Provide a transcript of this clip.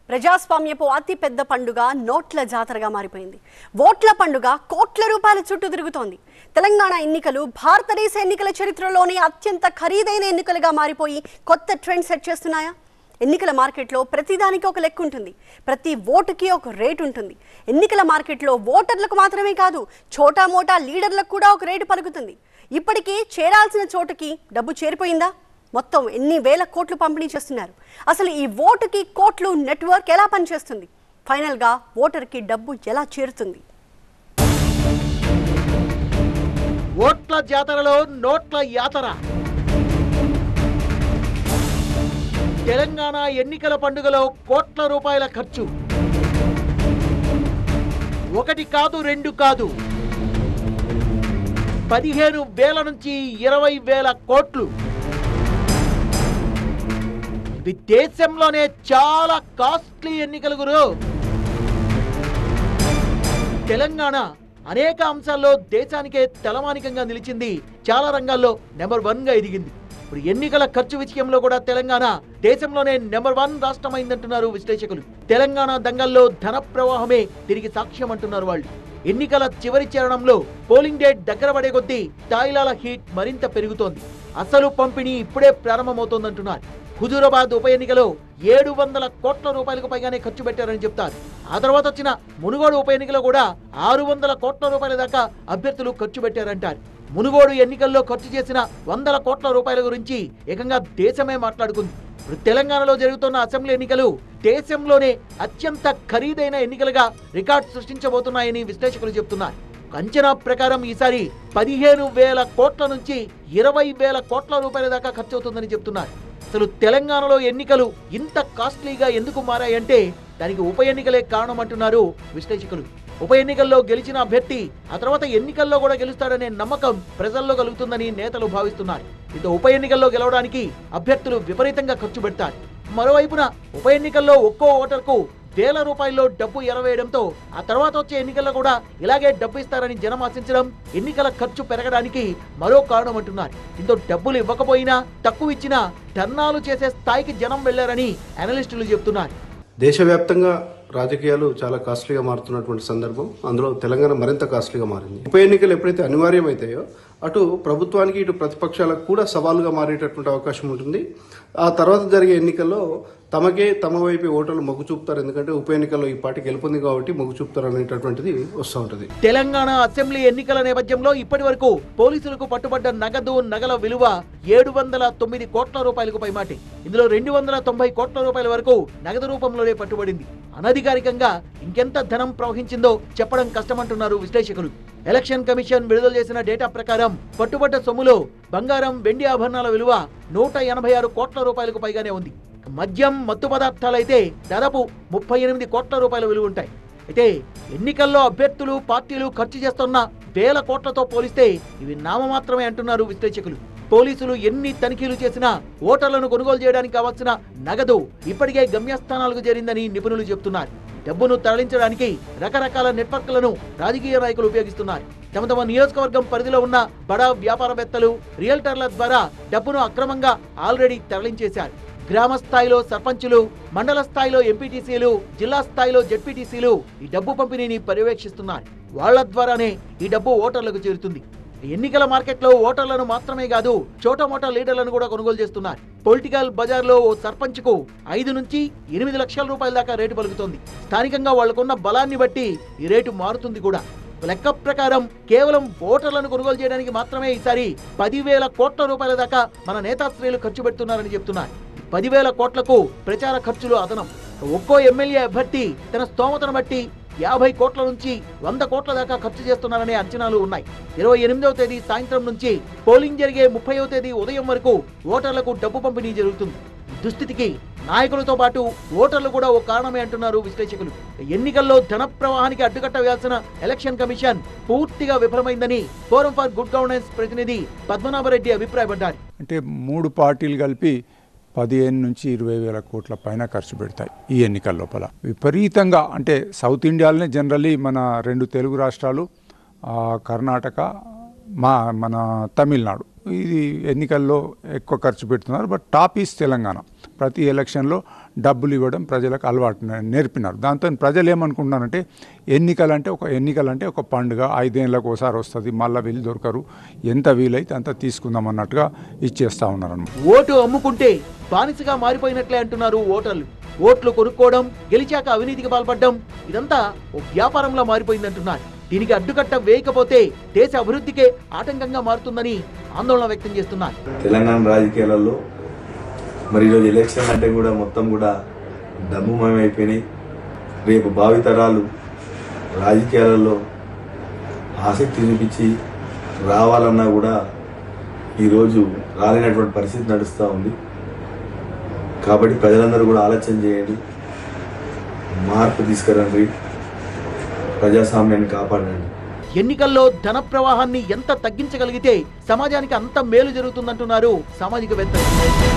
ప్రజాస్వామ్యపు అతి పెద్ద పండుగ నోట్ల జాతరగా మారిపోయింది ఓట్ల పండుగ కోట్ల రూపాయల చుట్టూ తిరుగుతోంది తెలంగాణ ఎన్నికలు భారతదేశ ఎన్నికల చరిత్రలోనే అత్యంత ఖరీదైన ఎన్నికలుగా మారిపోయి కొత్త ట్రెండ్ సెట్ చేస్తున్నాయా ఎన్నికల మార్కెట్లో ప్రతిదానికి ఒక లెక్క ఉంటుంది ప్రతి ఓటుకి ఒక రేటు ఉంటుంది ఎన్నికల మార్కెట్లో ఓటర్లకు మాత్రమే కాదు చోటా మోటా లీడర్లకు కూడా ఒక రేటు పలుకుతుంది ఇప్పటికీ చేరాల్సిన చోటుకి డబ్బు చేరిపోయిందా మొత్తం ఎన్ని వేల కోట్లు పంపిణీ చేస్తున్నారు అసలు ఈ ఓటుకి కోట్లు నెట్వర్క్ ఎలా పనిచేస్తుంది ఫైనల్గా ఓటర్కి డబ్బు ఎలా చేరుతుంది ఓట్ల జాతరలో నోట్ల యాతర తెలంగాణ ఎన్నికల పండుగలో కోట్ల రూపాయల ఖర్చు ఒకటి కాదు రెండు కాదు పదిహేను వేల నుంచి ఇరవై వేల కోట్లు ఇది దేశంలోనే చాలా కాస్ట్లీ ఎన్నికలు గురు తెలంగాణ అనేక అంశాల్లో దేశానికే తలమానికంగా నిలిచింది చాలా రంగాల్లో నెంబర్ వన్ గా ఎదిగింది ఇప్పుడు ఎన్నికల ఖర్చు విషయంలో కూడా తెలంగాణ దేశంలోనే నెంబర్ వన్ రాష్ట్రమైందంటున్నారు విశ్లేషకులు తెలంగాణ దంగల్లో ధన ప్రవాహమే తిరిగి సాక్ష్యం అంటున్నారు వాళ్ళు ఎన్నికల చివరి చరణంలో పోలింగ్ డేట్ దగ్గర పడే కొద్దీ తాయిలాల హీట్ మరింత పెరుగుతోంది అసలు పంపిణీ ఇప్పుడే ప్రారంభమవుతోందంటున్నారు హుజూరాబాద్ ఉప ఎన్నికలో ఏడు వందల కోట్ల రూపాయలకు పైగానే ఖర్చు పెట్టారని చెప్తారు ఆ తర్వాత వచ్చిన మునుగోడు ఉప ఎన్నికలో కూడా ఆరు వందల కోట్ల రూపాయల దాకా అభ్యర్థులు ఖర్చు పెట్టారంటారు మునుగోడు ఎన్నికల్లో ఖర్చు చేసిన వందల కోట్ల రూపాయల గురించి ఏకంగా దేశమే మాట్లాడుకుంది ఇప్పుడు తెలంగాణలో జరుగుతున్న అసెంబ్లీ ఎన్నికలు దేశంలోనే అత్యంత ఖరీదైన ఎన్నికలుగా రికార్డ్ సృష్టించబోతున్నాయని విశ్లేషకులు చెబుతున్నారు అంచనా ప్రకారం ఈసారి పదిహేను వేల కోట్ల నుంచి ఇరవై వేల కోట్ల రూపాయల దాకా ఖర్చు అవుతుందని చెప్తున్నారు అసలు తెలంగాణలో ఎన్నికలు ఇంత కాస్ట్లీగా ఎందుకు మారాయంటే దానికి ఉప ఎన్నికలే కారణం అంటున్నారు విశ్లేషకులు ఉప ఎన్నికల్లో గెలిచిన అభ్యర్థి ఆ తర్వాత ఎన్నికల్లో కూడా గెలుస్తాడనే నమ్మకం ప్రజల్లో కలుగుతుందని నేతలు భావిస్తున్నారు దీంతో ఉప ఎన్నికల్లో గెలవడానికి అభ్యర్థులు విపరీతంగా ఖర్చు పెడతారు మరోవైపున ఉప ఎన్నికల్లో ఒక్కో ఓటర్కు వేల రూపాయల్లో డబ్బు ఎరవేయడంతో ఆ తర్వాత వచ్చే ఎన్నికల్లో కూడా ఇలాగే డబ్బు ఇస్తారని జనం ఆశించడం ఎన్నికల ఖర్చు పెరగడానికి మరో కారణం అంటున్నారు దీంతో డబ్బులు ఇవ్వకపోయినా తక్కువ ఇచ్చినా ధర్నాలు చేసే స్థాయికి జనం వెళ్లారని అనలిస్టులు చెబుతున్నారు దేశవ్యాప్తంగా రాజకీయాలు చాలా కాస్ట్లీగా మారుతున్నటువంటి సందర్భం అందులో తెలంగాణ మరింత కాస్ట్లీగా మారింది ఉప ఎన్నికలు ఎప్పుడైతే అనివార్యమైతాయో అటు ప్రభుత్వానికి ఇటు ప్రతిపక్షాలకు కూడా సవాలుగా మారేటటువంటి అవకాశం ఉంటుంది ఆ తర్వాత జరిగే ఎన్నికల్లో తమకే తమ వైపు ఓటర్లు మొగ్గు చూపుతారు ఎందుకంటే ఉప ఎన్నికల్లో ఈ పార్టీ గెలుపొంది కాబట్టి మొగ్గు చూపుతారు అనేటటువంటిది వస్తూ ఉంటుంది తెలంగాణ అసెంబ్లీ ఎన్నికల నేపథ్యంలో ఇప్పటి వరకు పోలీసులకు పట్టుబడ్డ నగదు నగల విలువ ఏడు వందల తొమ్మిది కోట్ల రూపాయలకు పైమాటి ఇందులో రెండు వందల తొంభై కోట్ల రూపాయల వరకు నగదు రూపంలోనే పట్టుబడింది అనధికారికంగా ఇంకెంత ధనం ప్రవహించిందో చెప్పడం కష్టమంటున్నారు విశ్లేషకులు ఎలక్షన్ కమిషన్ విడుదల చేసిన డేటా ప్రకారం పట్టుబడ్డ సొమ్ములో బంగారం వెండి ఆభరణాల విలువ నూట ఎనభై ఆరు కోట్ల రూపాయలకు పైగానే ఉంది మద్యం మత్తు పదార్థాలైతే దాదాపు ముప్పై ఎనిమిది కోట్ల రూపాయల విలువ ఉంటాయి అయితే ఎన్నికల్లో అభ్యర్థులు పార్టీలు ఖర్చు చేస్తున్న వేల కోట్లతో పోలిస్తే ఇవి నామమాత్రమే అంటున్నారు విశ్లేషకులు పోలీసులు ఎన్ని తనిఖీలు చేసినా ఓటర్లను కొనుగోలు చేయడానికి కావాల్సిన నగదు ఇప్పటికే గమ్యస్థానాలకు చేరిందని నిపుణులు చెబుతున్నారు డబ్బును తరలించడానికి రకరకాల నెట్వర్క్లను రాజకీయ నాయకులు ఉపయోగిస్తున్నారు తమ తమ నియోజకవర్గం పరిధిలో ఉన్న బడా వ్యాపారవేత్తలు రియల్టర్ల ద్వారా డబ్బును అక్రమంగా ఆల్రెడీ తరలించేశారు గ్రామ స్థాయిలో సర్పంచులు మండల స్థాయిలో ఎంపీటీసీలు జిల్లా స్థాయిలో జెడ్పీటీసీలు ఈ డబ్బు పంపిణీని పర్యవేక్షిస్తున్నారు వాళ్ళ ద్వారానే ఈ డబ్బు ఓటర్లకు చేరుతుంది ఎన్నికల మార్కెట్లో ఓటర్లను మాత్రమే కాదు చోటమోటా లీడర్లను కూడా కొనుగోలు చేస్తున్నారు పొలిటికల్ బజార్లో ఓ సర్పంచ్కు ఐదు నుంచి ఎనిమిది లక్షల రూపాయల దాకా రేటు పలుకుతోంది స్థానికంగా వాళ్లకున్న బలాన్ని బట్టి ఈ రేటు మారుతుంది కూడా లెక్క ప్రకారం కేవలం ఓటర్లను కొనుగోలు చేయడానికి మాత్రమే ఈసారి పదివేల కోట్ల రూపాయల దాకా మన నేతాశ్రేయులు ఖర్చు పెడుతున్నారని చెప్తున్నారు పదివేల కోట్లకు ప్రచార ఖర్చులు అదనం ఒక్కో ఎమ్మెల్యే అభ్యర్థి తన స్తోమతను బట్టి యాభై కోట్ల నుంచి వంద కోట్ల దాకా ఖర్చు చేస్తున్నారనే అంచనాలు ఉన్నాయి ఇరవై ఎనిమిదవ తేదీ సాయంత్రం నుంచి పోలింగ్ జరిగే ముప్పైవ తేదీ ఉదయం వరకు ఓటర్లకు డబ్బు పంపిణీ జరుగుతుంది ఈ దుస్థితికి నాయకులతో పాటు ఓటర్లు కూడా ఓ కారణమే అంటున్నారు విశ్లేషకులు ఎన్నికల్లో ధన ప్రవాహానికి అడ్డుకట్ట వేయాల్సిన ఎలక్షన్ కమిషన్ పూర్తిగా విఫలమైందని ఫోరం ఫర్ గుడ్ గవర్నెన్స్ ప్రతినిధి పద్మనాభరెడ్డి అభిప్రాయపడ్డారు అంటే మూడు పార్టీలు కలిపి పదిహేను నుంచి ఇరవై వేల కోట్ల పైన ఖర్చు పెడతాయి ఈ ఎన్నికల లోపల విపరీతంగా అంటే సౌత్ ఇండియాలోనే జనరల్లీ మన రెండు తెలుగు రాష్ట్రాలు ఆ, కర్ణాటక మా మన తమిళనాడు ఇది ఎన్నికల్లో ఎక్కువ ఖర్చు పెడుతున్నారు బట్ టాప్ ఈస్ తెలంగాణ ప్రతి ఎలక్షన్లో డబ్బులు ఇవ్వడం ప్రజలకు అలవాటు నే- నేర్పినారు దాంతో ప్రజలు ఏమనుకుంటున్నారంటే ఎన్నికలంటే ఒక ఎన్నికలంటే ఒక పండుగ ఐదేళ్ళకు ఒకసారి వస్తుంది మళ్ళీ వీళ్ళు దొరకరు ఎంత వీలైతే అంత తీసుకుందాం అన్నట్టుగా ఇచ్చేస్తూ ఉన్నారు అన్నమాట ఓటు అమ్ముకుంటే బానిసగా మారిపోయినట్లే అంటున్నారు ఓటర్లు ఓట్లు కొనుక్కోవడం గెలిచాక అవినీతికి పాల్పడడం ఇదంతా ఓ వ్యాపారంలా మారిపోయిందంటున్నారు దీనికి అడ్డుకట్ట వేయకపోతే దేశ అభివృద్ధికే ఆటంకంగా మారుతుందని ఆందోళన వ్యక్తం చేస్తున్నారు తెలంగాణ రాజకీయాలలో మరి ఈరోజు ఎలక్షన్ అంటే కూడా మొత్తం కూడా డబ్బుమయమైపోయినాయి రేపు భావితరాలు రాజకీయాలలో ఆసక్తి చూపించి రావాలన్నా కూడా ఈరోజు రాలేనటువంటి పరిస్థితి నడుస్తూ ఉంది కాబట్టి ప్రజలందరూ కూడా ఆలోచన చేయండి మార్పు తీసుకురండి ప్రజాస్వామ్యాన్ని కాపాడండి ఎన్నికల్లో ధన ప్రవాహాన్ని ఎంత తగ్గించగలిగితే సమాజానికి అంత మేలు జరుగుతుందంటున్నారు సామాజికవేత్తలు